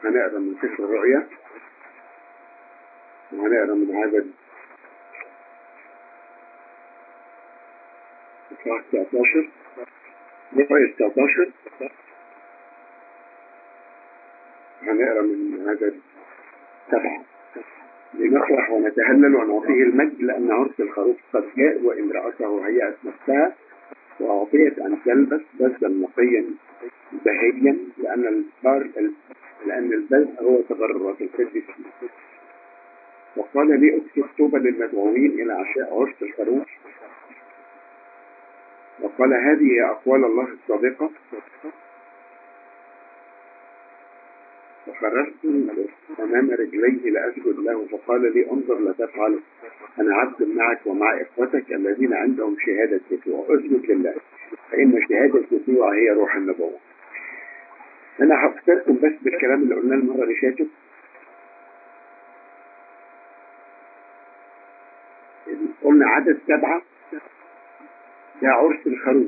هنقرا من سفر الرؤيا وهنقرا من عدد إصحاح 19 رؤيا 19 هنقرا من عدد سبعة لنفرح ونتهلل ونعطيه المجد لأن عرس الخروف قد جاء وامرأته هيأت نفسها وأعطيت أن تلبس بزا نقيا بهيا لأن البر لأن البز هو تبررات القدس وقال لي اكتب طوبى للمدعوين إلى عشاء عرس الخروف وقال هذه هي أقوال الله الصادقة فخرجت أمام رجليه لأسجد له فقال لي انظر لا تفعل أنا عبد معك ومع إخوتك الذين عندهم شهادة يسوع اسجد لله فإن شهادة يسوع هي روح النبوة أنا هفكركم بس بالكلام اللي قلناه المرة اللي فاتت قلنا عدد سبعة ده عرس الخروف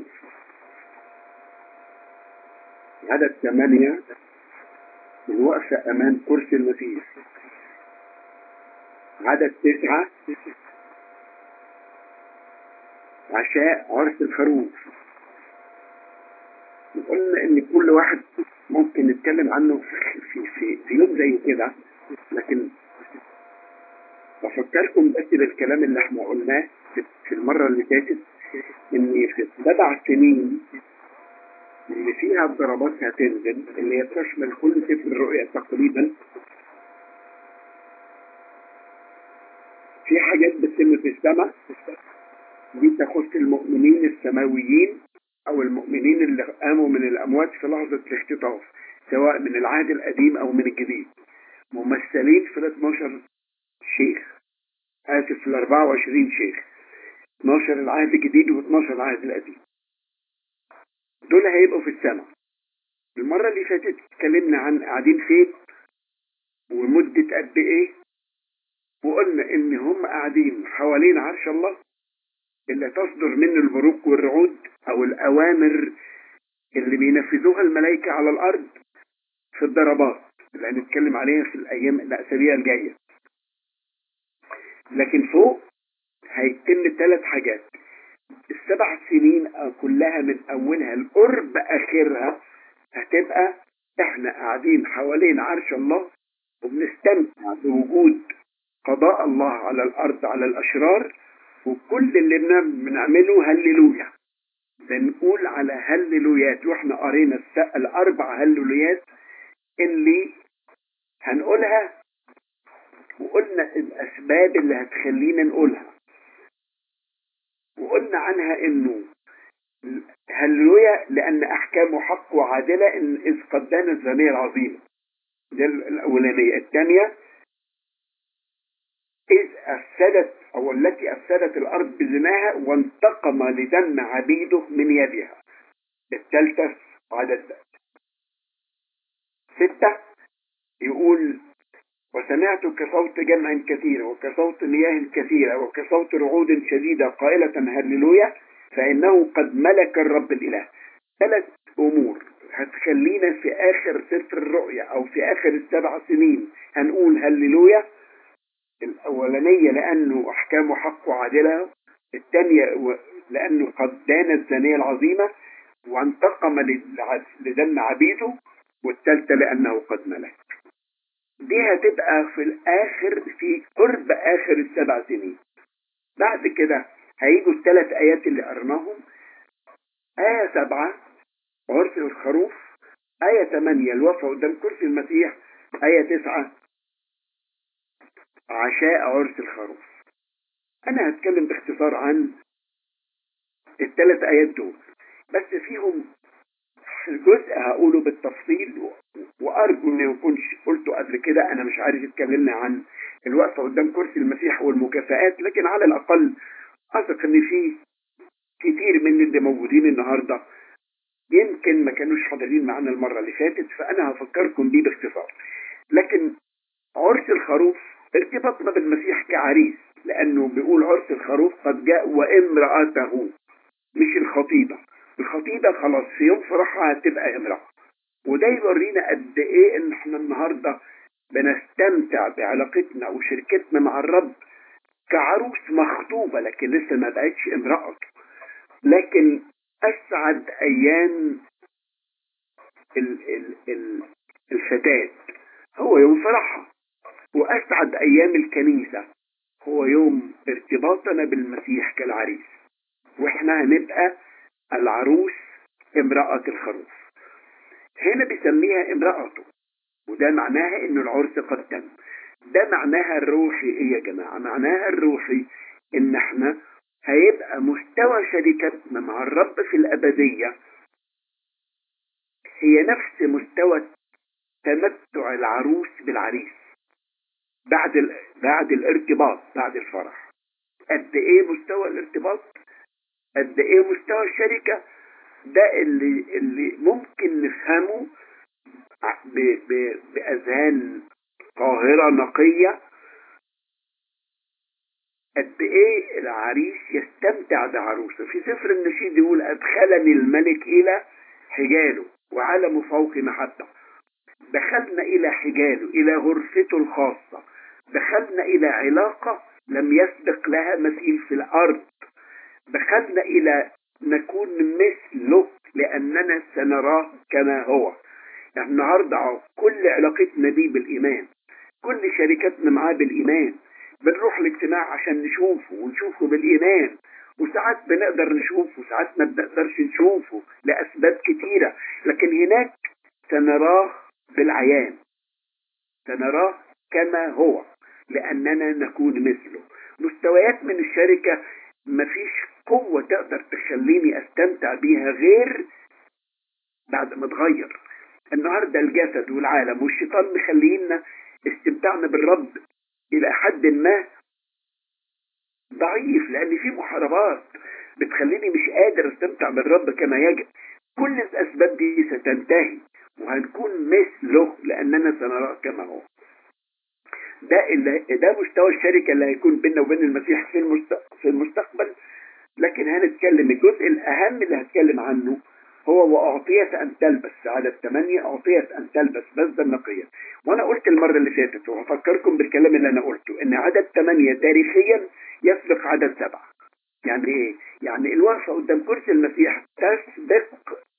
عدد ثمانية الوقفة أمام كرسي المسيح عدد تسعة عشاء عرس الخروف قلنا ان كل واحد ممكن نتكلم عنه في, في, في يوم زي كده لكن بفكركم بس بالكلام اللي احنا قلناه في المرة اللي فاتت ان في السبع سنين اللي فيها الضربات هتنزل اللي هي بتشمل كل سفر الرؤيا تقريبا في حاجات بتتم في السماء دي تخص المؤمنين السماويين او المؤمنين اللي قاموا من الاموات في لحظة الاختطاف سواء من العهد القديم او من الجديد ممثلين في ال 12 شيخ اسف في ال 24 شيخ 12 العهد الجديد و12 العهد القديم دول هيبقوا في السماء المرة اللي فاتت اتكلمنا عن قاعدين فين ومدة قد ايه وقلنا ان هم قاعدين حوالين عرش الله اللي تصدر منه البروق والرعود او الاوامر اللي بينفذوها الملائكة على الارض في الضربات اللي هنتكلم عليها في الايام الاسابيع الجاية لكن فوق هيتم ثلاث حاجات السبع سنين كلها من اولها القرب اخرها هتبقى احنا قاعدين حوالين عرش الله وبنستمتع بوجود قضاء الله على الارض على الاشرار وكل اللي بنعمله هللويا بنقول على هللويات واحنا قرينا الاربع هللويات اللي هنقولها وقلنا الاسباب اللي هتخلينا نقولها وقلنا عنها انه هللويا لان احكامه حق وعادلة إن اذ قد دان الزانية العظيمة دي الاولانية الثانية اذ افسدت او التي افسدت الارض بزناها وانتقم لدم عبيده من يدها الثالثة عدد ستة يقول وسمعت كصوت جمع كثير وكصوت مياه كثيرة وكصوت رعود شديدة قائلة هللويا فإنه قد ملك الرب الإله ثلاث أمور هتخلينا في آخر سفر الرؤيا أو في آخر السبع سنين هنقول هللويا الأولانية لأنه أحكامه حق وعادلة الثانية لأنه قد دان الزانية العظيمة وانتقم لدم عبيده والثالثة لأنه قد ملك دي هتبقى في الآخر في قرب آخر السبع سنين بعد كده هيجوا الثلاث آيات اللي قرناهم آية سبعة عرس الخروف آية ثمانية الوفاة قدام كرسي المسيح آية تسعة عشاء عرس الخروف أنا هتكلم باختصار عن الثلاث آيات دول بس فيهم الجزء هقوله بالتفصيل وارجو ان يكونش قلته قبل كده انا مش عارف اتكلمنا عن الوقفه قدام كرسي المسيح والمكافآت لكن على الاقل اثق ان في كتير من اللي موجودين النهارده يمكن ما كانوش حاضرين معانا المره اللي فاتت فانا هفكركم بيه باختصار لكن عرس الخروف ارتباطنا بالمسيح كعريس لانه بيقول عرس الخروف قد جاء وامرأته مش الخطيبه الخطيبة خلاص في يوم فرحها هتبقى امرأة وده يورينا قد ايه ان احنا النهارده بنستمتع بعلاقتنا وشركتنا مع الرب كعروس مخطوبة لكن لسه ما بقتش امرأته لكن أسعد أيام ال ال ال الفتاة هو يوم فرحها وأسعد أيام الكنيسة هو يوم ارتباطنا بالمسيح كالعريس واحنا هنبقى العروس امرأة الخروف هنا بيسميها امرأته وده معناها ان العرس قد تم ده معناها الروحي ايه يا جماعة معناها الروحي ان احنا هيبقى مستوى شركتنا مع الرب في الابدية هي نفس مستوى تمتع العروس بالعريس بعد ال... بعد الارتباط بعد الفرح قد ايه مستوى الارتباط قد ايه مستوى الشركة ده اللي اللي ممكن نفهمه ب... ب... بأذهان طاهرة نقية قد ايه العريس يستمتع بعروسه في سفر النشيد يقول ادخلني الملك الى حجاله وعلم فوق محبة دخلنا الى حجاله الى غرفته الخاصة دخلنا الى علاقة لم يسبق لها مثيل في الارض دخلنا الى نكون مثله لاننا سنراه كما هو يعني النهارده كل علاقتنا بيه بالايمان كل شركتنا معاه بالايمان بنروح الاجتماع عشان نشوفه ونشوفه بالايمان وساعات بنقدر نشوفه وساعات ما بنقدرش نشوفه لاسباب كتيره لكن هناك سنراه بالعيان سنراه كما هو لاننا نكون مثله مستويات من الشركه مفيش قوه تقدر تخليني استمتع بيها غير بعد ما اتغير النهارده الجسد والعالم والشيطان مخلينا استمتاعنا بالرب الى حد ما ضعيف لان في محاربات بتخليني مش قادر استمتع بالرب كما يجب كل الاسباب دي ستنتهي وهنكون مثله لاننا سنراه كما هو ده اللي ده مستوى الشركه اللي هيكون بيننا وبين المسيح في في المستقبل لكن هنتكلم الجزء الاهم اللي هتكلم عنه هو وأعطيت أن تلبس عدد ثمانية أعطيت أن تلبس بزا نقيا وأنا قلت المرة اللي فاتت وهفكركم بالكلام اللي أنا قلته إن عدد ثمانية تاريخيا يسبق عدد سبعة يعني إيه؟ يعني الوقفة قدام كرسي المسيح تسبق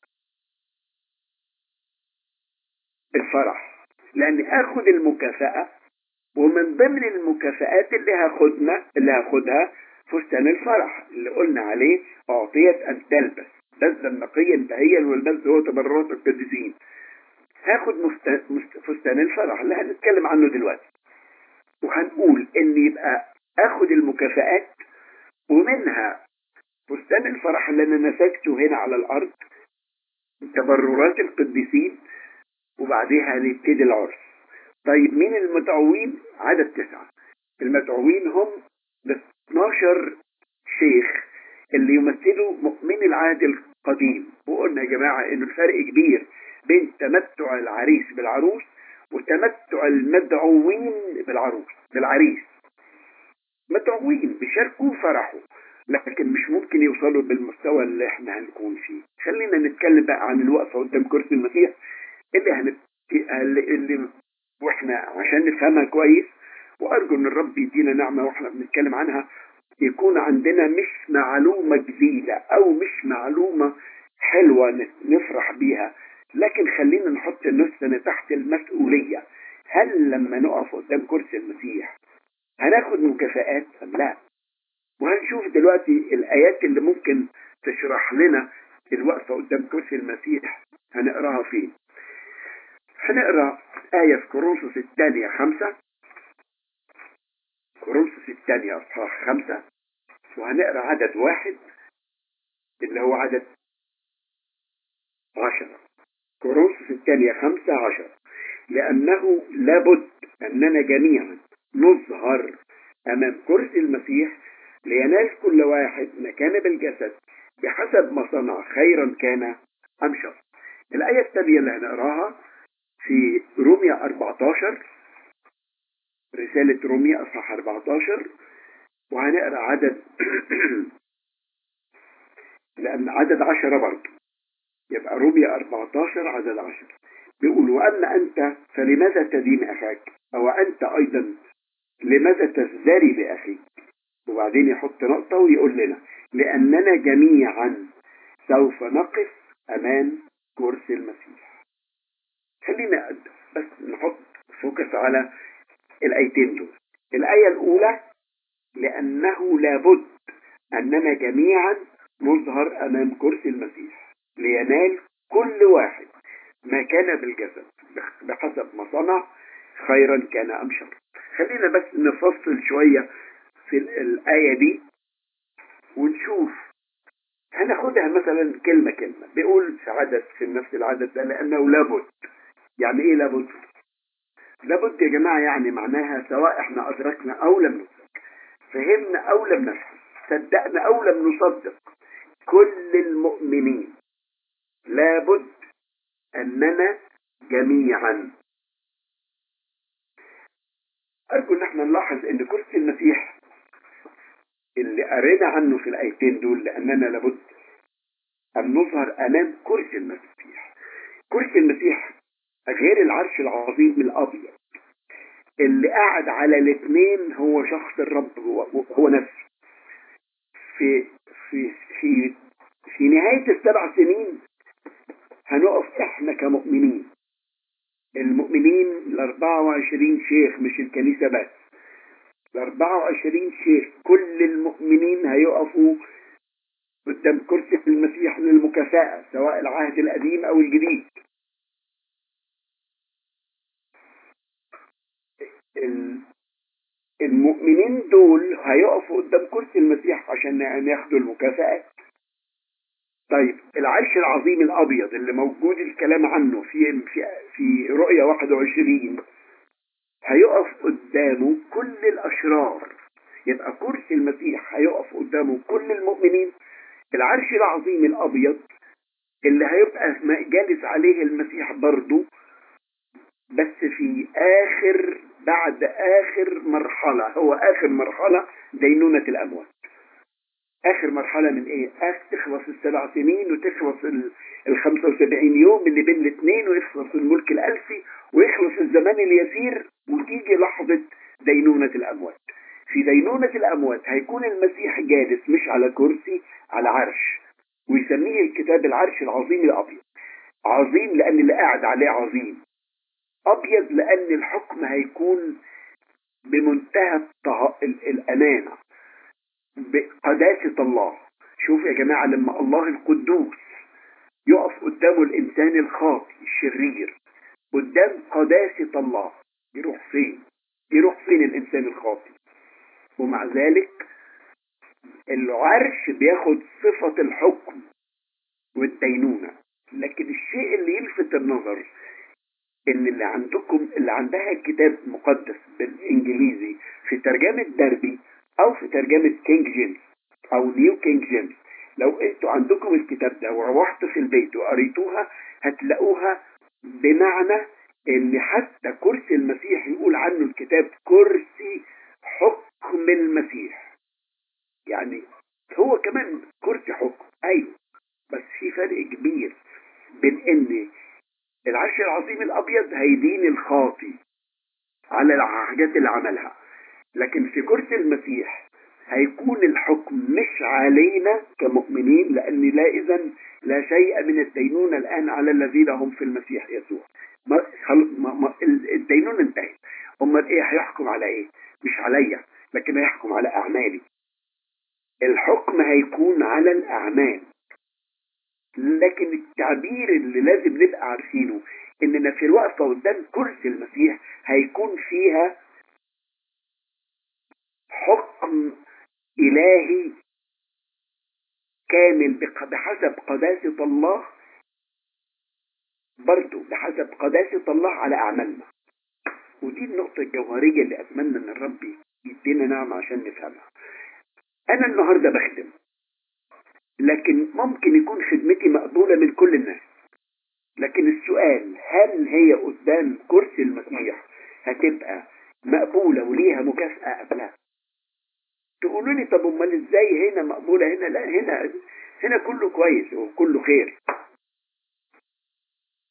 الفرح لأن آخذ المكافأة ومن ضمن المكافآت اللي هاخدنا اللي هاخدها فستان الفرح اللي قلنا عليه أعطيت أن تلبس بذا نقيا تهيا والبذ هو تبررات القديسين هاخد فستان الفرح اللي هنتكلم عنه دلوقتي وهنقول ان يبقى اخد المكافآت ومنها فستان الفرح اللي انا نسجته هنا على الارض تبررات القديسين وبعديها هنبتدي العرس طيب مين المدعوين عدد تسعة المدعوين هم 12 شيخ اللي يمثلوا مؤمن العهد القديم وقلنا يا جماعة انه الفرق كبير بين تمتع العريس بالعروس وتمتع المدعوين بالعروس بالعريس مدعوين بيشاركوا فرحوا لكن مش ممكن يوصلوا بالمستوى اللي احنا هنكون فيه خلينا نتكلم بقى عن الوقفة قدام كرسي المسيح اللي هنت... اللي واحنا عشان نفهمها كويس وارجو ان الرب يدينا نعمة واحنا بنتكلم عنها يكون عندنا مش معلومة جديدة او مش معلومة حلوة نفرح بيها لكن خلينا نحط نفسنا تحت المسؤولية هل لما نقف قدام كرسي المسيح هناخد مكافآت ام لا وهنشوف دلوقتي الايات اللي ممكن تشرح لنا الوقفة قدام كرسي المسيح هنقراها فين هنقرا آية في كورنثوس الثانية خمسة كورنثوس الثانية أصحاح خمسة وهنقرا عدد واحد اللي هو عدد عشرة كورنثوس الثانية خمسة عشرة لأنه لابد أننا جميعا نظهر أمام كرسي المسيح لينال كل واحد مكان بالجسد بحسب ما صنع خيرا كان أم شر الآية الثانية اللي هنقراها في روميا 14 رسالة روميا أصحاح 14 وهنقرا عدد لأن عدد عشرة برضه يبقى روميا 14 عدد 10 بيقول وأما أنت فلماذا تدين أخاك أو أنت أيضا لماذا تزدري بأخيك وبعدين يحط نقطة ويقول لنا لأننا جميعا سوف نقف أمام كرسي المسيح خلينا بس نحط فوكس على الآيتين دول الآية الأولى لأنه لابد أننا جميعا نظهر أمام كرسي المسيح لينال كل واحد ما كان بالجسد بحسب ما صنع خيرا كان أم شر خلينا بس نفصل شوية في الآية دي ونشوف هناخدها مثلا كلمة كلمة بيقول في عدد في نفس العدد ده لأنه لابد يعني إيه لابد؟ لابد يا جماعة يعني معناها سواء احنا أدركنا أو لم ندرك فهمنا أو لم نفهم صدقنا أو لم نصدق كل المؤمنين لابد أننا جميعا أرجو إن احنا نلاحظ إن كرسي المسيح اللي قرينا عنه في الآيتين دول لأننا لابد أن نظهر أمام كرسي المسيح كرسي المسيح غير العرش العظيم الأبيض اللي قاعد على الاثنين هو شخص الرب هو, هو نفسه في في في في نهاية السبع سنين هنقف احنا كمؤمنين المؤمنين ال 24 شيخ مش الكنيسة بس ال 24 شيخ كل المؤمنين هيقفوا قدام كرسي المسيح للمكافأة سواء العهد القديم أو الجديد المؤمنين دول هيقفوا قدام كرسي المسيح عشان ياخدوا المكافآت طيب العرش العظيم الابيض اللي موجود الكلام عنه في في في رؤيا 21 هيقف قدامه كل الاشرار يبقى كرسي المسيح هيقف قدامه كل المؤمنين العرش العظيم الابيض اللي هيبقى جالس عليه المسيح برضه بس في اخر بعد اخر مرحلة هو اخر مرحلة دينونة الاموات اخر مرحلة من ايه اخر تخلص السبع سنين وتخلص ال 75 يوم اللي بين الاثنين ويخلص الملك الالفي ويخلص الزمان اليسير وتيجي لحظة دينونة الاموات في دينونة الاموات هيكون المسيح جالس مش على كرسي على عرش ويسميه الكتاب العرش العظيم الابيض عظيم لان اللي قاعد عليه عظيم ابيض لان الحكم هيكون بمنتهى الامانه بقداسه الله شوف يا جماعه لما الله القدوس يقف قدامه الانسان الخاطي الشرير قدام قداسه الله يروح فين يروح فين الانسان الخاطي ومع ذلك العرش بياخد صفه الحكم والدينونه لكن الشيء اللي يلفت النظر ان اللي عندكم اللي عندها كتاب مقدس بالانجليزي في ترجمة دربي او في ترجمة كينج جيمس او نيو كينج جيمس لو انتوا عندكم الكتاب ده وروحتوا في البيت وقريتوها هتلاقوها بمعنى ان حتى كرسي المسيح يقول عنه الكتاب كرسي حكم المسيح يعني هو كمان كرسي حكم ايوه بس في فرق كبير بين ان العرش العظيم الابيض هيدين الخاطي على الحاجات اللي عملها لكن في كرسي المسيح هيكون الحكم مش علينا كمؤمنين لان لا اذا لا شيء من الدينونة الان على الذين هم في المسيح يسوع ما ما ما الدينونة انتهت امال ايه هيحكم على ايه مش عليا لكن هيحكم على اعمالي الحكم هيكون على الاعمال لكن التعبير اللي لازم نبقى عارفينه اننا في الوقفه قدام كرسي المسيح هيكون فيها حكم الهي كامل بحسب قداسه الله برضه بحسب قداسه الله على اعمالنا ودي النقطه الجوهريه اللي اتمنى ان الرب يدينا نعمه عشان نفهمها انا النهارده بخدم لكن ممكن يكون خدمتي مقبولة من كل الناس لكن السؤال هل هي قدام كرسي المسيح هتبقى مقبولة وليها مكافأة أم لا تقولوا لي طب امال ازاي هنا مقبولة هنا لا هنا هنا كله كويس وكله خير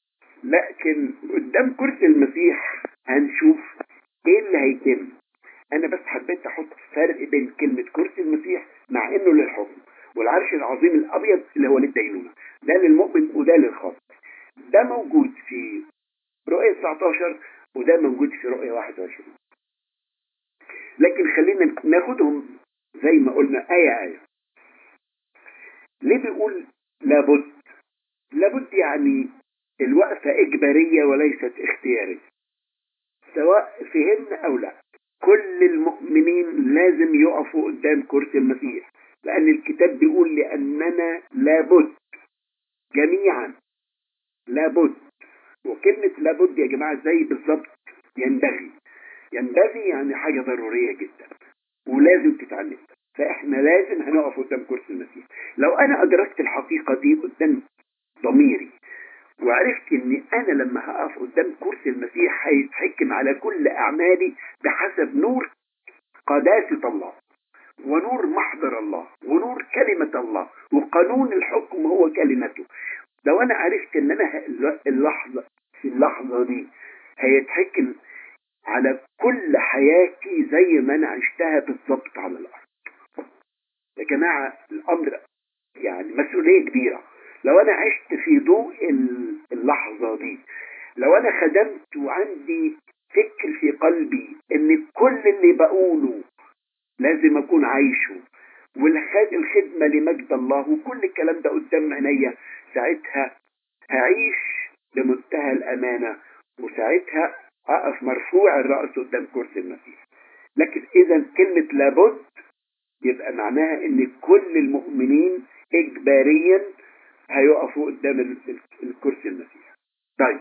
لكن قدام كرسي المسيح هنشوف ايه اللي هيتم انا بس حبيت احط فرق بين كلمة كرسي المسيح مع انه للحكم والعرش العظيم الابيض اللي هو للدينونة ده للمؤمن وده للخاص ده موجود في رؤية 19 وده موجود في رؤية 21 لكن خلينا ناخدهم زي ما قلنا آية آية ليه بيقول لابد لابد يعني الوقفة إجبارية وليست اختيارية سواء فهمنا أو لا كل المؤمنين لازم يقفوا قدام كرسي المسيح لأن الكتاب بيقول لأننا لابد جميعا لابد وكلمة لابد يا جماعة زي بالظبط ينبغي ينبغي يعني حاجة ضرورية جدا ولازم تتعلم فاحنا لازم هنقف قدام كرسي المسيح لو انا ادركت الحقيقة دي قدام ضميري وعرفت ان انا لما هقف قدام كرسي المسيح هيتحكم على كل اعمالي بحسب نور قداسة الله ونور محضر الله ونور كلمة الله وقانون الحكم هو كلمته لو انا عرفت ان انا اللحظة في اللحظة دي هيتحكم على كل حياتي زي ما انا عشتها بالظبط على الارض يا جماعة الامر يعني مسؤولية كبيرة لو انا عشت في ضوء اللحظة دي لو انا خدمت وعندي فكر في قلبي ان كل اللي بقوله لازم اكون عايشه والخدمة لمجد الله وكل الكلام ده قدام عينيا ساعتها هعيش بمنتهى الامانة وساعتها اقف مرفوع الرأس قدام كرسي المسيح لكن اذا كلمة لابد يبقى معناها ان كل المؤمنين اجباريا هيقفوا قدام الكرسي المسيح طيب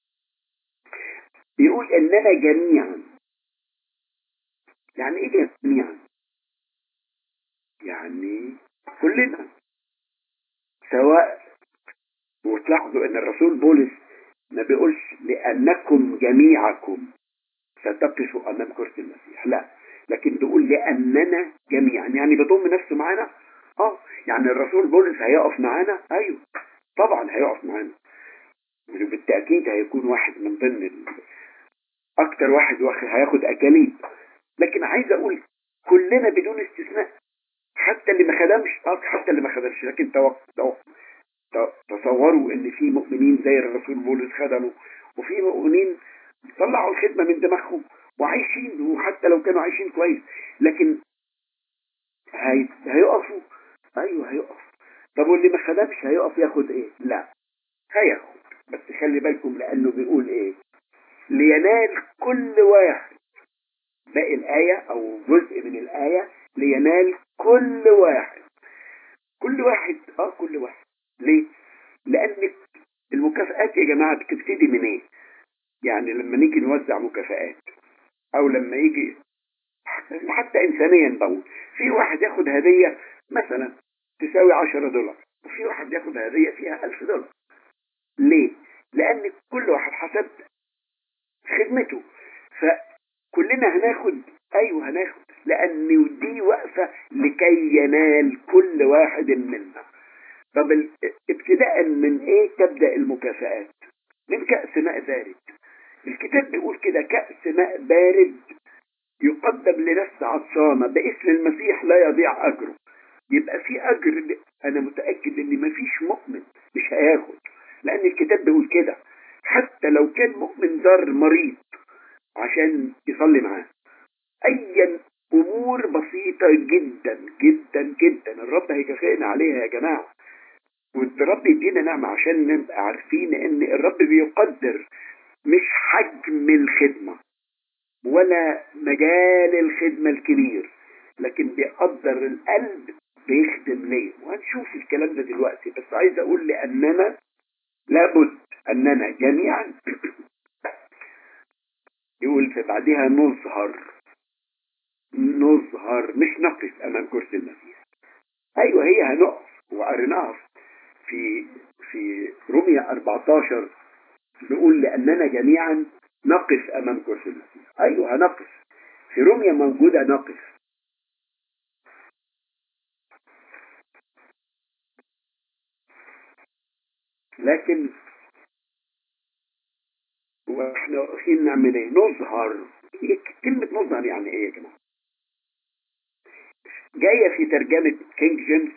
يقول اننا جميعا يعني ايه جميعا يعني كلنا سواء وتلاحظوا ان الرسول بولس ما بيقولش لانكم جميعكم ستقفوا امام كرسي المسيح لا لكن بيقول لاننا جميعا يعني بيضم نفسه معانا اه يعني الرسول بولس هيقف معانا ايوه طبعا هيقف معانا بالتاكيد هيكون واحد من ضمن ال... اكتر واحد هياخد اكاليب لكن عايز اقول كلنا بدون استثناء حتى اللي ما خدمش حتى اللي ما خدمش لكن توقع تصوروا ان في مؤمنين زي الرسول بولس خدموا وفي مؤمنين طلعوا الخدمة من دماغهم وعايشين وحتى لو كانوا عايشين كويس لكن هي... هيقفوا ايوه هيقف طب واللي ما خدمش هيقف ياخد ايه لا هياخد بس خلي بالكم لانه بيقول ايه لينال كل واحد باقي الآية او جزء من الآية لينال كل واحد كل واحد اه كل واحد ليه لان المكافآت يا جماعة بتبتدي من ايه يعني لما نيجي نوزع مكافآت او لما يجي حتى انسانيا بقول في واحد ياخد هدية مثلا تساوي 10 دولار وفي واحد ياخد هدية فيها 1000 دولار ليه لان كل واحد حسب خدمته فكلنا هناخد ايوه هناخد لان دي واقفة لكي ينال كل واحد منا طب ابتداء من ايه تبدأ المكافآت من كأس ماء بارد الكتاب بيقول كده كأس ماء بارد يقدم لنفس عطشانة باسم المسيح لا يضيع أجره يبقى في أجر أنا متأكد إن مفيش مؤمن مش هياخد لأن الكتاب بيقول كده حتى لو كان مؤمن زار مريض عشان يصلي معاه أيا أمور بسيطة جدا جدا جدا الرب هيكافئنا عليها يا جماعة والرب يدينا نعمة عشان نبقى عارفين ان الرب بيقدر مش حجم الخدمة ولا مجال الخدمة الكبير لكن بيقدر القلب بيخدم ليه وهنشوف الكلام ده دلوقتي بس عايز اقول لاننا لابد اننا جميعا يقول في بعدها نظهر نظهر مش نقف امام كرسي المسيح ايوه هي هنقف وقريناها في في روميا 14 بيقول لأننا جميعا نقف أمام كرسي المسيح أيوه هنقف في روميا موجودة نقف لكن نعمل ايه نظهر كلمة نظهر يعني ايه يا جماعة جاية في ترجمة كينج جيمس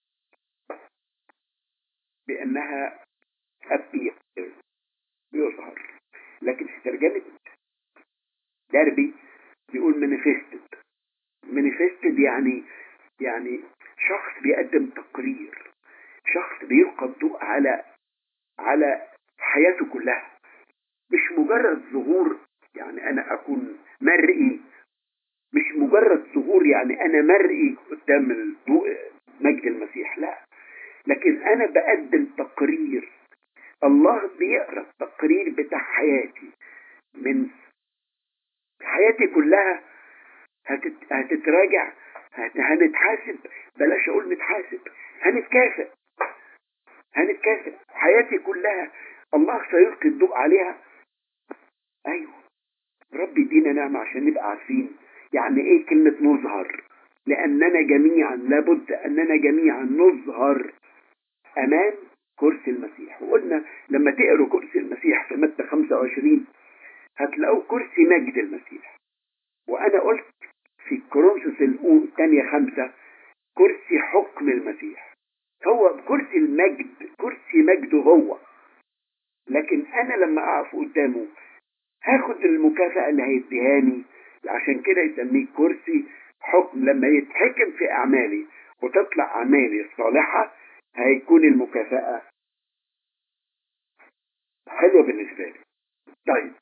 بانها ابير يظهر لكن في ترجمة داربي بيقول مانيفستد مانيفستد يعني يعني شخص بيقدم تقرير شخص بيلقى الضوء على على حياته كلها مش مجرد ظهور يعني انا اكون مرئي مش مجرد ظهور يعني انا مرئي قدام الضوء مجد المسيح لا لكن انا بقدم تقرير الله بيقرا التقرير بتاع حياتي من حياتي كلها هتت... هتتراجع هت... هنتحاسب بلاش اقول نتحاسب هنتكافئ هنتكافئ حياتي كلها الله سيلقي الضوء عليها ايوه ربي يدينا نعمة عشان نبقى عارفين يعني ايه كلمة نظهر لاننا جميعا لابد اننا جميعا نظهر امام كرسي المسيح وقلنا لما تقروا كرسي المسيح في متى 25 هتلاقوا كرسي مجد المسيح وانا قلت في كورنثوس الثانية خمسة كرسي حكم المسيح هو كرسي المجد كرسي مجده هو لكن انا لما اقف قدامه هاخد المكافأة اللي هيديهاني عشان كده يسميه كرسي حكم لما يتحكم في اعمالي وتطلع اعمالي الصالحة هيكون المكافأة حلوة بالنسبة لي طيب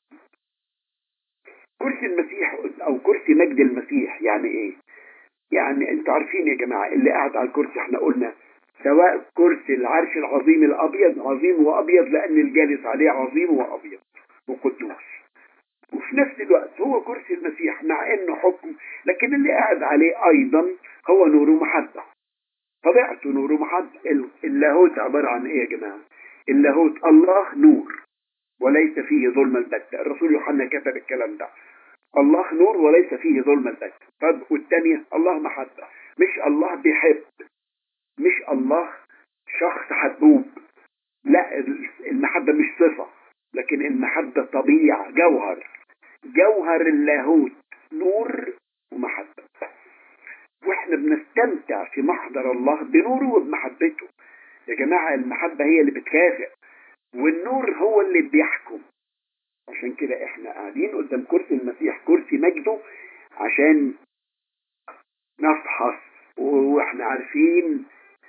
كرسي المسيح او كرسي مجد المسيح يعني ايه يعني انتوا عارفين يا جماعة اللي قاعد على الكرسي احنا قلنا سواء كرسي العرش العظيم الابيض عظيم وابيض لان الجالس عليه عظيم وابيض وقدوس وفي نفس الوقت هو كرسي المسيح مع انه حكم لكن اللي قاعد عليه ايضا هو نور محبة طبيعته نور محبة اللاهوت عبارة عن ايه يا جماعة اللاهوت الله نور وليس فيه ظلم البتة الرسول يوحنا كتب الكلام ده الله نور وليس فيه ظلم البتة طب والثانية الله محبة مش الله بيحب مش الله شخص حبوب لا المحبة مش صفة لكن المحبة طبيعة جوهر جوهر اللاهوت نور ومحبة واحنا بنستمتع في محضر الله بنوره وبمحبته يا جماعة المحبة هي اللي بتكافئ والنور هو اللي بيحكم عشان كده احنا قاعدين قدام كرسي المسيح كرسي مجده عشان نفحص واحنا عارفين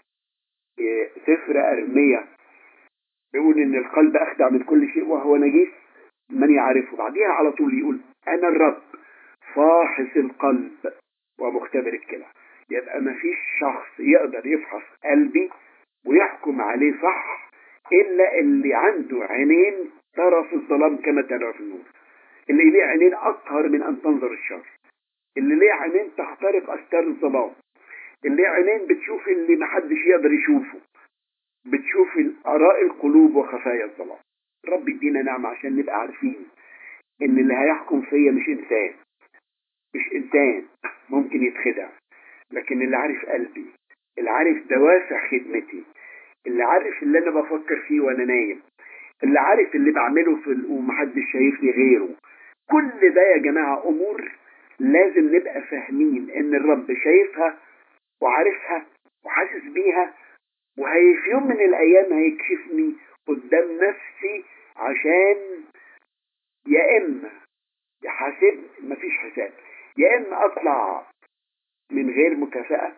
سفر ارمية بيقول ان القلب اخدع من كل شيء وهو نجيس من يعرفه بعديها على طول يقول انا الرب فاحص القلب ومختبر الكلى يبقى ما فيش شخص يقدر يفحص قلبي ويحكم عليه صح الا اللي عنده عينين ترى في الظلام كما ترى في النور اللي ليه عينين اطهر من ان تنظر الشر اللي ليه عينين تخترق استار الظلام اللي ليه عينين بتشوف اللي محدش يقدر يشوفه بتشوف اراء القلوب وخفايا الظلام رب يدينا نعمة عشان نبقى عارفين ان اللي هيحكم فيا مش انسان مش انسان ممكن يتخدع لكن اللي عارف قلبي اللي عارف دوافع خدمتي اللي عارف اللي انا بفكر فيه وانا نايم اللي عارف اللي بعمله في ومحدش شايفني غيره كل ده يا جماعة امور لازم نبقى فاهمين ان الرب شايفها وعارفها وحاسس بيها وهي في يوم من الايام هيكشفني قدام نفسي عشان يا اما يحاسب مفيش حساب يا اما اطلع من غير مكافأة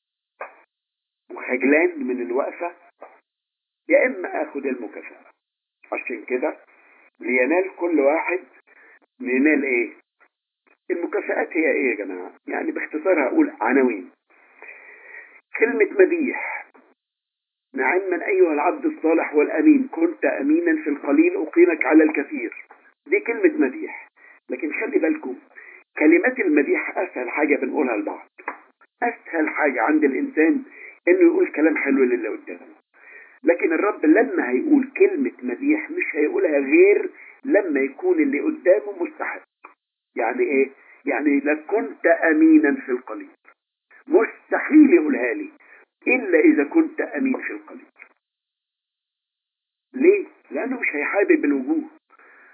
وخجلان من الوقفة يا اما اخد المكافأة عشان كده لينال كل واحد ينال ايه المكافآت هي ايه يا جماعة يعني باختصار هقول عناوين كلمة مديح نعما أيها العبد الصالح والأمين كنت أمينا في القليل أقيمك على الكثير دي كلمة مديح لكن خلي بالكم كلمات المديح أسهل حاجة بنقولها لبعض أسهل حاجة عند الإنسان إنه يقول كلام حلو للي قدامه لكن الرب لما هيقول كلمة مديح مش هيقولها غير لما يكون اللي قدامه مستحق يعني ايه يعني لكنت امينا في القليل مستحيل يقولها لي الا اذا كنت امين في القليل ليه لانه مش هيحابب الوجوه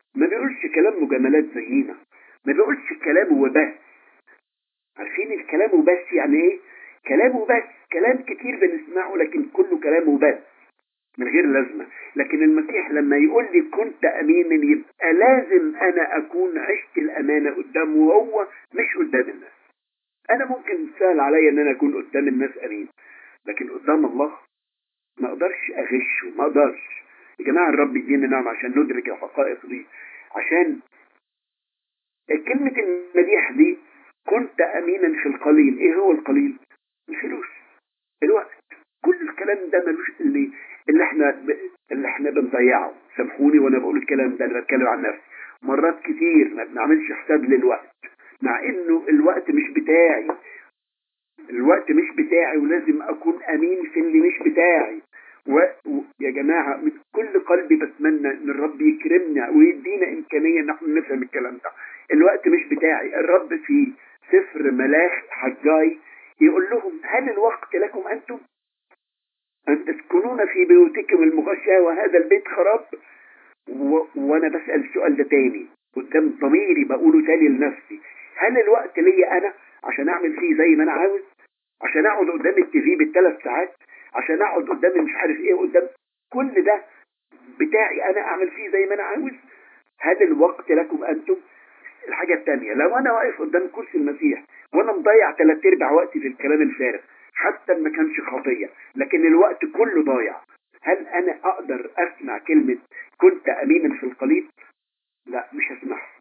ما بيقولش كلام مجاملات زينا ما بيقولش كلام وبس عارفين الكلام وبس يعني ايه كلام وبس كلام كتير بنسمعه لكن كله كلام وبس من غير لازمة لكن المسيح لما يقول لي كنت أمينا يبقى لازم أنا أكون عشت الأمانة قدامه وهو مش قدام الناس أنا ممكن سهل عليا إن أنا أكون قدام الناس أمين لكن قدام الله ما أقدرش أغشه ما أقدرش يا جماعة الرب يدينا نعم عشان ندرك الحقائق دي عشان كلمة المديح دي كنت أمينا في القليل إيه هو القليل الفلوس الوقت كل الكلام ده ملوش اللي اللي احنا اللي احنا بنضيعه سامحوني وانا بقول الكلام ده انا بتكلم عن نفسي مرات كتير ما بنعملش حساب للوقت مع انه الوقت مش بتاعي الوقت مش بتاعي ولازم اكون امين في اللي مش بتاعي ويا و... جماعة من كل قلبي بتمنى ان الرب يكرمنا ويدينا امكانية ان احنا نفهم الكلام ده الوقت مش بتاعي الرب في سفر ملاخ حجاي يقول لهم هل الوقت لكم انتم أن تسكنون في بيوتكم المغشاة وهذا البيت خراب و... وأنا بسأل السؤال ده تاني قدام ضميري بقوله تاني لنفسي هل الوقت ليا أنا عشان أعمل فيه زي ما أنا عاوز عشان أقعد قدام التي في بالثلاث ساعات عشان أقعد قدام مش عارف إيه قدام كل ده بتاعي أنا أعمل فيه زي ما أنا عاوز هل الوقت لكم أنتم الحاجة الثانية لو أنا واقف قدام كرسي المسيح وأنا مضيع ثلاث أرباع وقتي في الكلام الفارغ حتى ما كانش خطية لكن الوقت كله ضايع هل أنا أقدر أسمع كلمة كنت أمينا في القليل لا مش هسمعها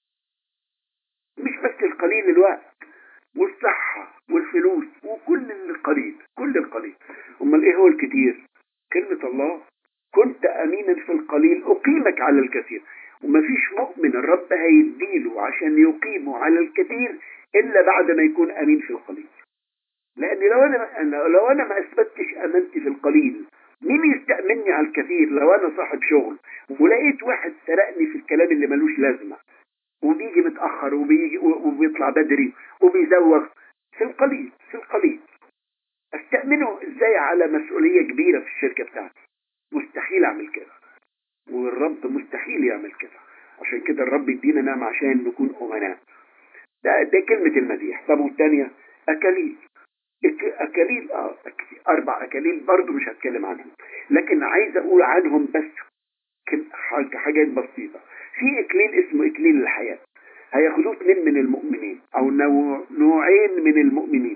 مش بس القليل الوقت والصحة والفلوس وكل القليل كل القليل أمال إيه هو الكتير كلمة الله كنت أمينا في القليل أقيمك على الكثير ومفيش مؤمن الرب هيديله عشان يقيمه على الكثير إلا بعد ما يكون أمين في القليل لأن لو أنا لو أنا ما أثبتش أمانتي في القليل مين يستأمني على الكثير لو أنا صاحب شغل ولقيت واحد سرقني في الكلام اللي ملوش لازمة وبيجي متأخر وبيجي وبيطلع بدري وبيزوغ في القليل في القليل استأمنه ازاي على مسؤولية كبيرة في الشركة بتاعتي مستحيل اعمل كده والرب مستحيل يعمل كده عشان كده الرب يدينا نعم عشان نكون امناء ده, ده كلمة المديح طب والتانية اكاليل اكاليل اه اربع اكاليل برضو مش هتكلم عنهم لكن عايز اقول عنهم بس حاجات بسيطة في اكليل اسمه اكليل الحياة هياخدوه اثنين من المؤمنين او نوعين من المؤمنين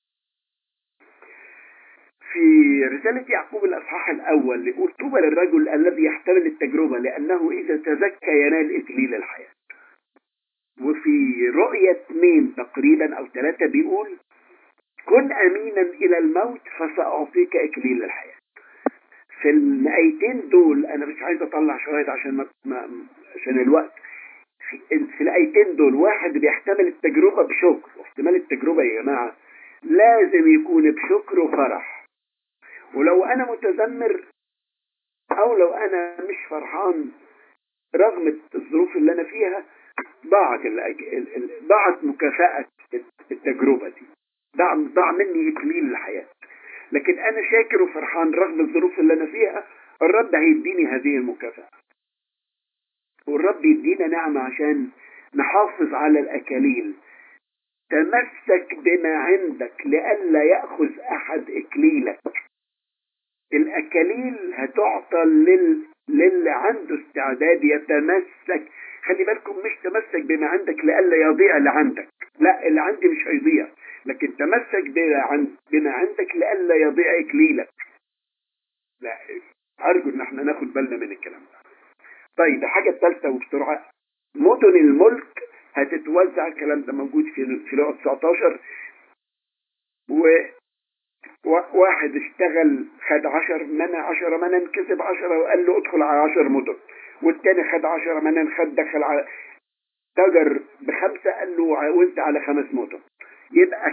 في رسالة يعقوب الأصحاح الأول يقول طوبى للرجل الذي يحتمل التجربة لأنه إذا تزكى ينال إكليل الحياة وفي رؤية اثنين تقريبا أو ثلاثة بيقول كن أمينا إلى الموت فسأعطيك إكليل الحياة في الآيتين دول أنا مش عايز أطلع شواهد عشان ما, ما عشان الوقت في, في الآيتين دول واحد بيحتمل التجربة بشكر واحتمال التجربة يا جماعة لازم يكون بشكر وفرح ولو أنا متذمر أو لو أنا مش فرحان رغم الظروف اللي أنا فيها ضاعت ضاعت مكافأة التجربة دي ضاع ضاع مني إكليل الحياة لكن أنا شاكر وفرحان رغم الظروف اللي أنا فيها الرب هيديني هذه المكافأة والرب يدينا نعمة عشان نحافظ على الأكاليل تمسك بما عندك لئلا يأخذ أحد إكليلك الأكاليل هتعطى لل... للي عنده استعداد يتمسك خلي بالكم مش تمسك بما عندك لئلا يضيع اللي عندك لا اللي عندي مش هيضيع لكن تمسك بما عندك لئلا يضيع إكليلك لا أرجو إن احنا ناخد بالنا من الكلام ده طيب الحاجة الثالثة وبسرعة مدن الملك هتتوزع الكلام ده موجود في في لغة 19 و واحد اشتغل خد 10 منى 10 منى كسب 10 وقال له ادخل على 10 مدن والتاني خد 10 منى خد دخل على تجر بخمسة قال له وانت على خمس مدن يبقى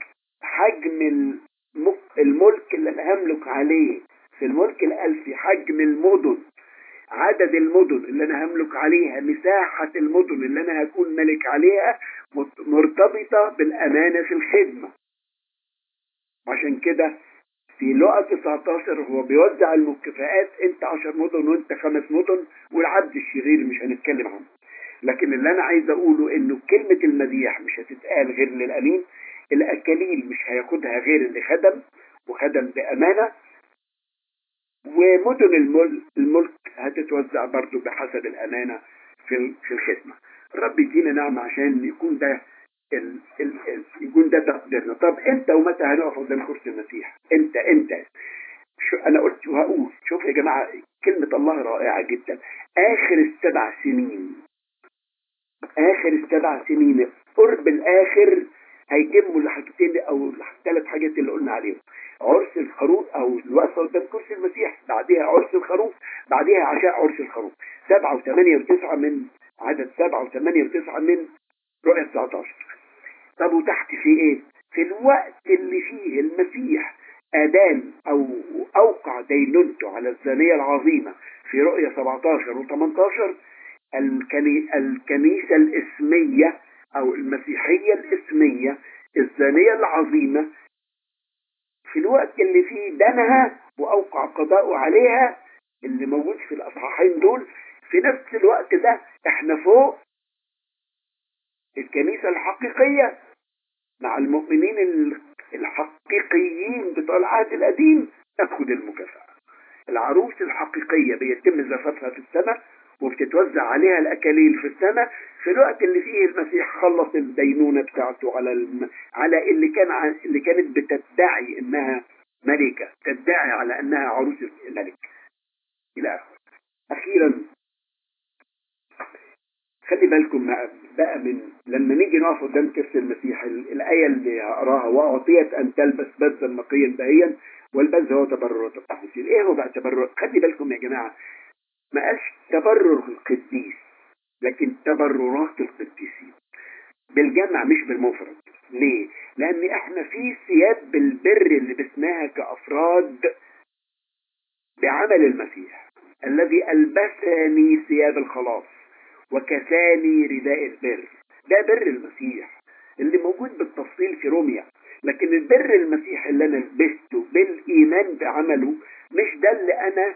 حجم الملك اللي انا هملك عليه في الملك الألفي حجم المدن عدد المدن اللي انا هملك عليها مساحة المدن اللي انا هكون ملك عليها مرتبطة بالامانة في الخدمة عشان كده في لقا 19 هو بيوزع المكافآت انت 10 مدن وانت خمس مدن والعبد الشرير مش هنتكلم عنه لكن اللي انا عايز اقوله انه كلمة المديح مش هتتقال غير للامين الاكاليل مش هياخدها غير اللي خدم وخدم بامانة ومدن الملك هتتوزع برضو بحسب الامانة في في الخدمة رب يدينا نعمة عشان يكون ده ال ال ال يكون ده تقديرنا طب انت ومتى هنقف قدام كرسي المسيح انت انت شو انا قلت وهقول شوف يا جماعة كلمة الله رائعة جدا اخر السبع سنين اخر السبع سنين قرب الاخر هيتموا الحاجتين او الثلاث حاجات اللي قلنا عليهم عرس الخروف او الوقفه قدام كرسي المسيح بعدها عرس الخروف بعدها عشاء عرس الخروف سبعة وثمانية وتسعة من عدد سبعة وثمانية وتسعة من رؤية 19 طب وتحت في ايه في الوقت اللي فيه المسيح أدان أو أوقع دينونته على الزانية العظيمة في رؤية 17 و 18 الكني... الكنيسة الإسمية أو المسيحية الإسمية الزانية العظيمة في الوقت اللي فيه دنها وأوقع قضاءه عليها اللي موجود في الأصحاحين دول في نفس الوقت ده احنا فوق الكنيسة الحقيقية مع المؤمنين الحقيقيين بتوع العهد القديم تاخد المكافأة العروس الحقيقية بيتم زفافها في السماء وبتتوزع عليها الأكاليل في السماء في الوقت اللي فيه المسيح خلص الدينونة بتاعته على الم... على اللي كان ع... اللي كانت بتدعي انها ملكة تدعي على انها عروس الملك الى اخره اخيرا خلي بالكم بقى من لما نيجي نقف قدام كرسي المسيح الآية اللي هقراها وأعطيت أن تلبس بزا نقيا بهيا والبز هو تبررات التحويل إيه هو بقى تبرر خلي بالكم يا جماعة ما قالش تبرر القديس لكن تبررات القديسين بالجمع مش بالمفرد ليه؟ لأن احنا في ثياب بالبر اللي بسناها كأفراد بعمل المسيح الذي ألبسني ثياب الخلاص وكساني رداء البر ده بر المسيح اللي موجود بالتفصيل في روميا لكن البر المسيح اللي انا لبسته بالايمان بعمله مش ده اللي انا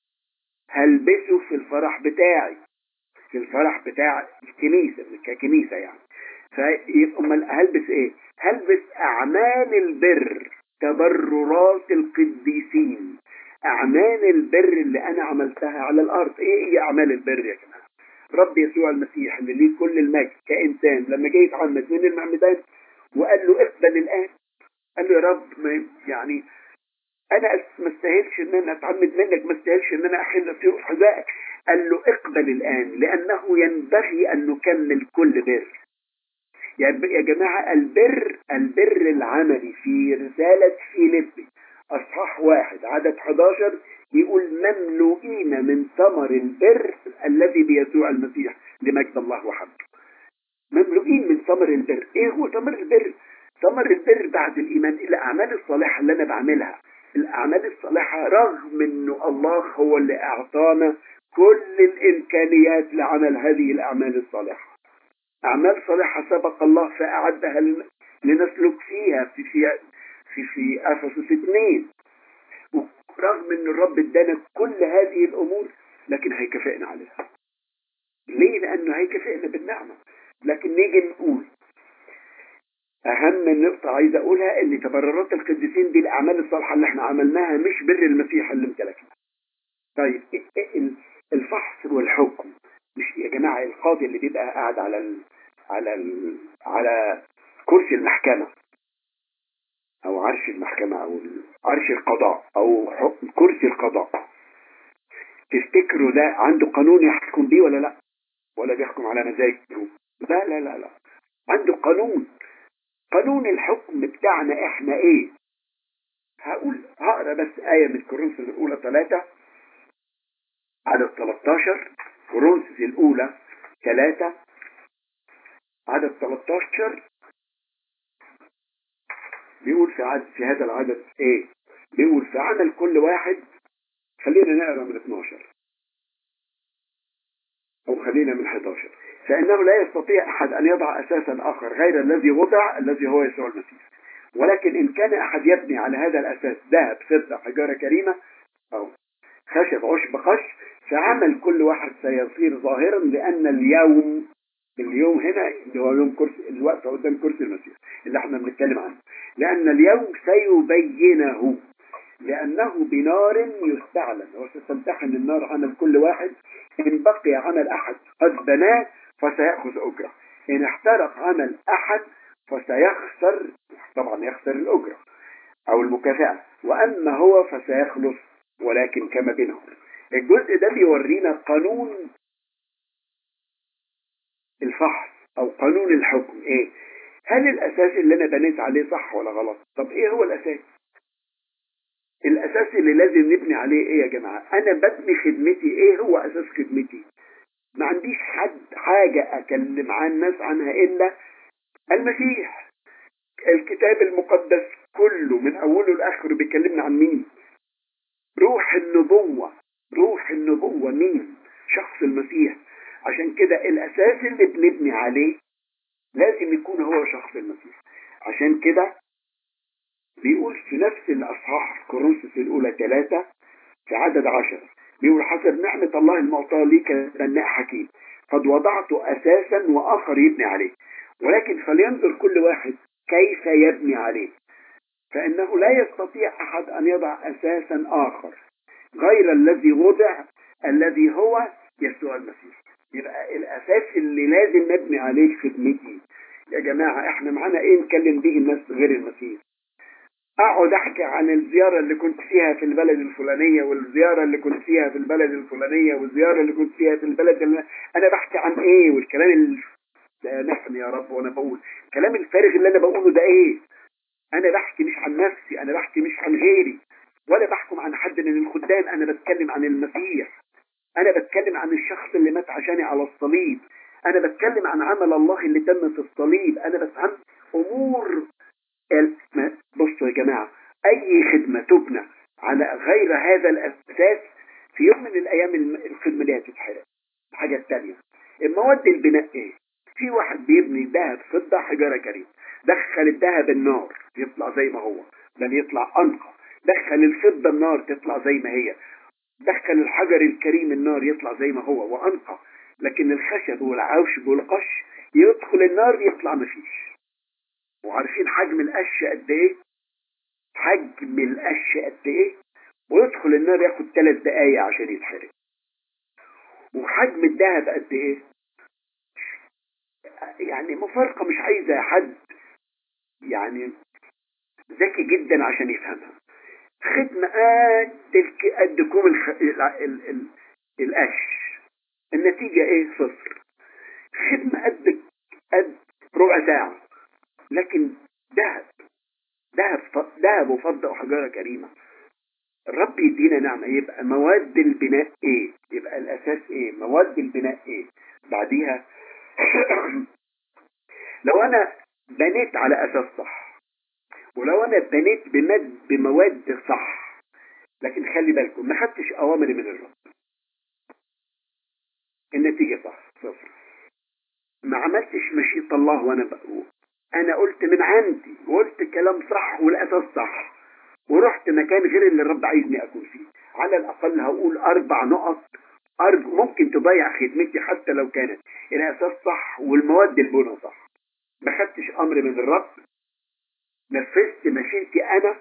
هلبسه في الفرح بتاعي في الفرح بتاع الكنيسة ككنيسة يعني فيبقى هلبس ايه هلبس اعمال البر تبررات القديسين اعمال البر اللي انا عملتها على الارض ايه هي اعمال البر يا جماعه رب يسوع المسيح اللي ليه كل المجد كإنسان لما جه يتعمد من المعمدان وقال له اقبل الآن قال له يا رب يعني أنا ما استاهلش إن أنا أتعمد منك ما استاهلش إن أنا أحل سيوف حذائك قال له اقبل الآن لأنه ينبغي أن نكمل كل بر يعني يا جماعة البر البر العملي في رسالة فيليبي أصحاح واحد عدد 11 يقول مملوئين من ثمر البر الذي بيسوع المسيح لمجد الله وحمده مملوئين من ثمر البر ايه هو ثمر البر ثمر البر بعد الايمان الاعمال الصالحه اللي انا بعملها الاعمال الصالحه رغم انه الله هو اللي اعطانا كل الامكانيات لعمل هذه الاعمال الصالحه اعمال صالحه سبق الله فاعدها لنسلك فيها في في في في افسس اثنين رغم ان الرب ادانا كل هذه الامور لكن هيكافئنا عليها ليه لانه هيكافئنا بالنعمة لكن نيجي نقول اهم نقطة عايز اقولها ان تبررات القديسين دي الاعمال الصالحة اللي احنا عملناها مش بر المسيح اللي امتلكنا طيب الفحص والحكم مش يا جماعة القاضي اللي بيبقى قاعد على ال على ال على كرسي المحكمة او عرش المحكمة او عرش القضاء او حكم كرسي القضاء تفتكروا ده عنده قانون يحكم بيه ولا لا ولا بيحكم على مزاجه لا لا لا لا عنده قانون قانون الحكم بتاعنا احنا ايه هقول هقرا بس آية من كورنثوس الأولى ثلاثة عدد 13 كورنثوس الأولى ثلاثة عدد 13 بيقول في عدد في هذا العدد ايه بيقول في عمل كل واحد خلينا نقرا من 12 او خلينا من 11 فانه لا يستطيع احد ان يضع اساسا اخر غير الذي وضع الذي هو يسوع المسيح ولكن إن كان أحد يبني على هذا الأساس ذهب فضة حجارة كريمة أو خشب عشب قش فعمل كل واحد سيصير ظاهرا لأن اليوم اليوم هنا اللي هو يوم كرسي الوقت قدام كرسي المسيح اللي احنا بنتكلم عنه لأن اليوم سيبينه لأنه بنار يستعلن وستمتحن النار عمل كل واحد إن بقي عمل أحد قد بناه فسيأخذ أجرة إن احترق عمل أحد فسيخسر طبعا يخسر الأجرة أو المكافأة وأما هو فسيخلص ولكن كما بينهم الجزء ده بيورينا قانون الفحص أو قانون الحكم إيه هل الأساس اللي أنا بنيت عليه صح ولا غلط طب إيه هو الأساس الأساس اللي لازم نبني عليه إيه يا جماعة أنا ببني خدمتي إيه هو أساس خدمتي ما عنديش حد حاجة أكلم عن الناس عنها إلا المسيح الكتاب المقدس كله من أوله لآخره بيكلمنا عن مين روح النبوة روح النبوة مين شخص المسيح عشان كده الأساس اللي بنبني عليه لازم يكون هو شخص المسيح عشان كده بيقول في نفس الأصحاح في كورنثوس الأولى ثلاثة في عدد عشر بيقول حسب نعمة الله المعطاة لي كبناء حكيم قد وضعت أساسا وآخر يبني عليه ولكن فلينظر كل واحد كيف يبني عليه فإنه لا يستطيع أحد أن يضع أساسا آخر غير الذي وضع الذي هو يسوع المسيح يبقى الأساس اللي لازم نبني عليه خدمتي يا جماعة احنا معانا ايه نكلم به الناس غير المسيح اقعد احكي عن الزيارة اللي كنت فيها في البلد الفلانية والزيارة اللي كنت فيها في البلد الفلانية والزيارة اللي كنت فيها في البلد اللي انا بحكي عن ايه والكلام اللي نحن يا رب وانا بقول الكلام الفارغ اللي انا بقوله ده ايه انا بحكي مش عن نفسي انا بحكي مش عن غيري ولا بحكم عن حد من الخدام انا بتكلم عن المسيح انا بتكلم عن الشخص اللي مات عشاني على الصليب انا بتكلم عن عمل الله اللي تم في الصليب انا بفهم امور بصوا يا جماعة اي خدمة تبنى على غير هذا الاساس في يوم من الايام الخدمة دي هتتحرق الحاجة الثانية المواد البناء ايه في واحد بيبني ذهب فضة حجارة كريم دخل الذهب النار يطلع زي ما هو بل يطلع انقى دخل الفضة النار تطلع زي ما هي دخل الحجر الكريم النار يطلع زي ما هو وانقى لكن الخشب والعوشب والقش يدخل النار يطلع مفيش وعارفين حجم القش قد ايه حجم القش قد ايه ويدخل النار ياخد ثلاث دقايق عشان يتحرق وحجم الذهب قد ايه يعني مفارقة مش عايزة حد يعني ذكي جدا عشان يفهمها خدمة قد قد كوم الخ... ال... ال... ال... القش النتيجة ايه صفر خدمة قد قد ربع ساعة لكن ذهب ذهب ذهب وفضة وحجارة كريمة الرب يدينا نعمة يبقى مواد البناء ايه يبقى الاساس ايه مواد البناء ايه بعديها لو انا بنيت على اساس صح ولو انا بنيت بمد بمواد صح لكن خلي بالكم ما خدتش اوامر من الرب النتيجة صح صفر ما عملتش مشيئة الله وانا بقول انا قلت من عندي وقلت كلام صح والاساس صح ورحت مكان غير اللي الرب عايزني اكون فيه على الاقل هقول اربع نقط أرجو ممكن تضيع خدمتي حتى لو كانت الاساس صح والمواد البنى صح ما خدتش امر من الرب نفذت مشيئتي انا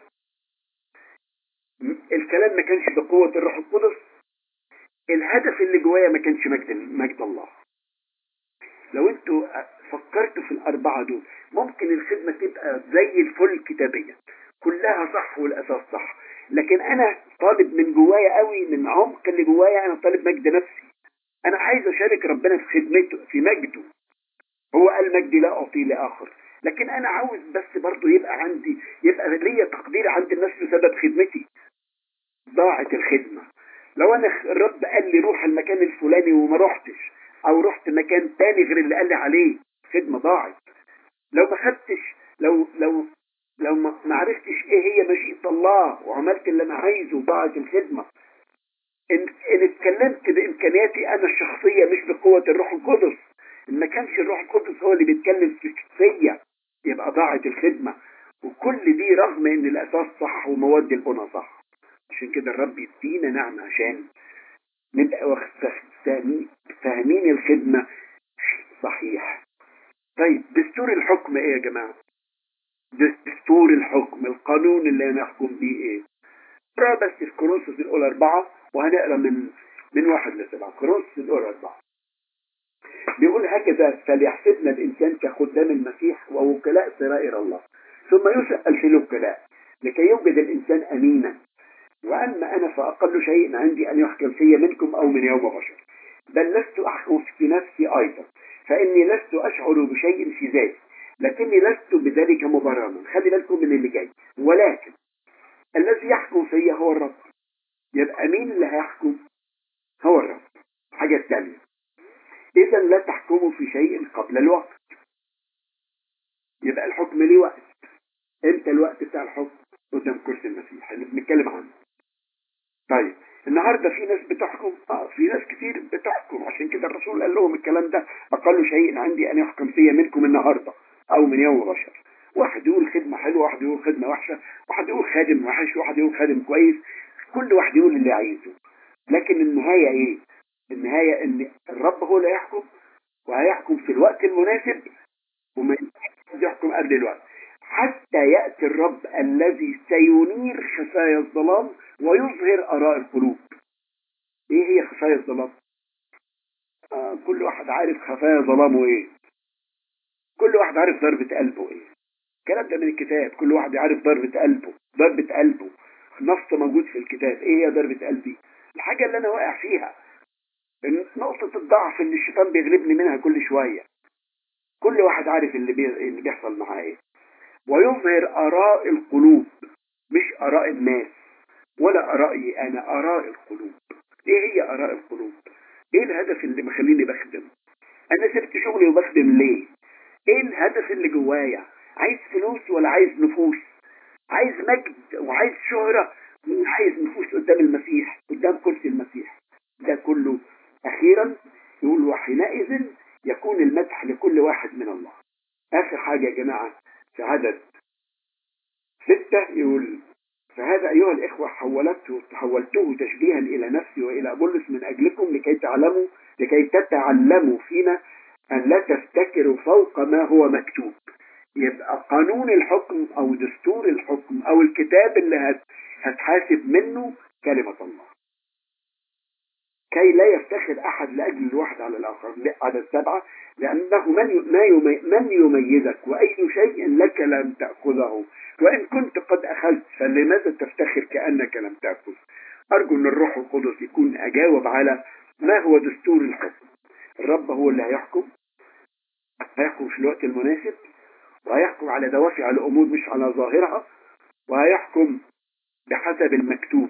الكلام ما كانش بقوة الروح القدس الهدف اللي جوايا ما كانش مجد مجد الله لو انتوا فكرتوا في الاربعة دول ممكن الخدمة تبقى زي الفل كتابيا كلها صح والاساس صح لكن انا طالب من جوايا قوي من عمق اللي جوايا انا طالب مجد نفسي انا عايز اشارك ربنا في خدمته في مجده هو قال مجدي لا اعطيه لاخر لكن انا عاوز بس برضه يبقى عندي يبقى ليا تقدير عند الناس بسبب خدمتي ضاعت الخدمة لو انا الرب قال لي روح المكان الفلاني وما رحتش او رحت مكان تاني غير اللي قال لي عليه خدمة ضاعت لو ما خدتش لو لو لو ما عرفتش ايه هي مشيئة الله وعملت اللي انا عايزه ضاعت الخدمة ان, إن اتكلمت بامكانياتي انا الشخصية مش بقوة الروح القدس ان ما كانش الروح القدس هو اللي بيتكلم في فيا يبقى ضاعت الخدمة كل دي رغم ان الاساس صح ومواد البناء صح عشان كده الرب يدينا نعمة عشان نبقى واخد- فاهمين فاهمين الخدمة صحيح طيب دستور الحكم ايه يا جماعة دستور الحكم القانون اللي هنحكم بيه ايه اقرا بس في كورنثوس الاولى اربعة وهنقرا من من واحد لسبعة كورنثوس الاولى اربعة بيقول هكذا فليحسبنا الانسان كخدام المسيح ووكلاء سرائر الله ثم يسأل في الوكلاء لكي يوجد الانسان امينا واما انا فاقل شيء عندي ان يحكم في منكم او من يوم بشر بل لست احكم في نفسي ايضا فاني لست اشعر بشيء في ذاتي لكني لست بذلك مبرما خلي بالكم من اللي جاي ولكن الذي يحكم فيا هو الرب يبقى مين اللي هيحكم هو الرب حاجة الثانية إذا لا تحكموا في شيء قبل الوقت يبقى الحكم ليه وقت امتى الوقت بتاع الحكم قدام كرسي المسيح اللي بنتكلم عنه طيب النهارده في ناس بتحكم اه في ناس كتير بتحكم عشان كده الرسول قال لهم الكلام ده اقل شيء عندي ان يحكم فيا منكم النهارده او من يوم بشر واحد يقول خدمه حلوه واحد يقول خدمه وحشه واحد يقول خادم وحش واحد يقول خادم كويس كل واحد يقول اللي عايزه لكن النهايه ايه النهايه ان الرب هو اللي هيحكم وهيحكم في الوقت المناسب وما ينفعش يحكم قبل الوقت حتى يأتي الرب الذي سينير خفايا الظلام ويظهر آراء القلوب ايه هي خفايا الظلام آه كل واحد عارف خفايا ظلامه ايه كل واحد عارف ضربة قلبه ايه الكلام ده من الكتاب كل واحد يعرف ضربة قلبه ضربة قلبه نص موجود في الكتاب ايه هي ضربة قلبي الحاجة اللي انا واقع فيها نقطة الضعف اللي الشيطان بيغلبني منها كل شوية كل واحد عارف اللي, بي... اللي بيحصل معاه ايه ويظهر آراء القلوب مش آراء الناس ولا آرائي أنا آراء القلوب إيه هي آراء القلوب إيه الهدف اللي مخليني بخدم أنا سبت شغلي وبخدم ليه إيه الهدف اللي جوايا عايز فلوس ولا عايز نفوس عايز مجد وعايز شهرة وعايز نفوس قدام المسيح قدام كرسي المسيح ده كله أخيرا يقول وحينئذ يكون المدح لكل واحد من الله آخر حاجة يا جماعة في عدد ستة يقول فهذا أيها الإخوة حولته حولته تشبيها إلى نفسي وإلى أبولس من أجلكم لكي تعلموا لكي تتعلموا فينا أن لا تفتكروا فوق ما هو مكتوب يبقى قانون الحكم أو دستور الحكم أو الكتاب اللي هت هتحاسب منه كلمة الله كي لا يفتخر أحد لأجل الواحد على الآخر عدد سبعة لأنه من ما يمي من يميزك وأي شيء لك لم تأخذه وإن كنت قد أخذت فلماذا تفتخر كأنك لم تأخذ أرجو أن الروح القدس يكون أجاوب على ما هو دستور الحكم الرب هو اللي هيحكم هيحكم في الوقت المناسب وهيحكم على دوافع الأمور مش على ظاهرها وهيحكم بحسب المكتوب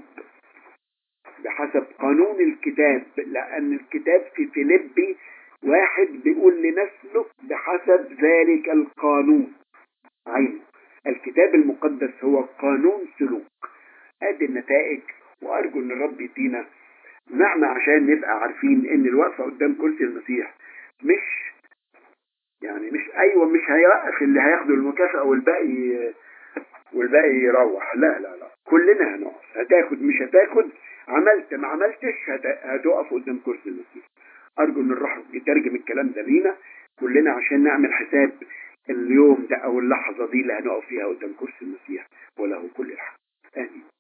بحسب قانون الكتاب لأن الكتاب في فيليبي واحد بيقول لنسلك بحسب ذلك القانون عينه الكتاب المقدس هو قانون سلوك ادي النتائج وارجو ان الرب يدينا نعمة عشان نبقى عارفين ان الوقفة قدام كرسي المسيح مش يعني مش ايوه مش هيوقف اللي هياخدوا المكافأة والباقي والباقي يروح لا لا لا كلنا هنقف هتاخد مش هتاخد عملت ما عملتش هتقف قدام كرسي المسيح ارجو ان الروح يترجم الكلام ده لينا كلنا عشان نعمل حساب اليوم ده او اللحظة دي اللي هنقف فيها قدام كرسي المسيح وله كل الحق امين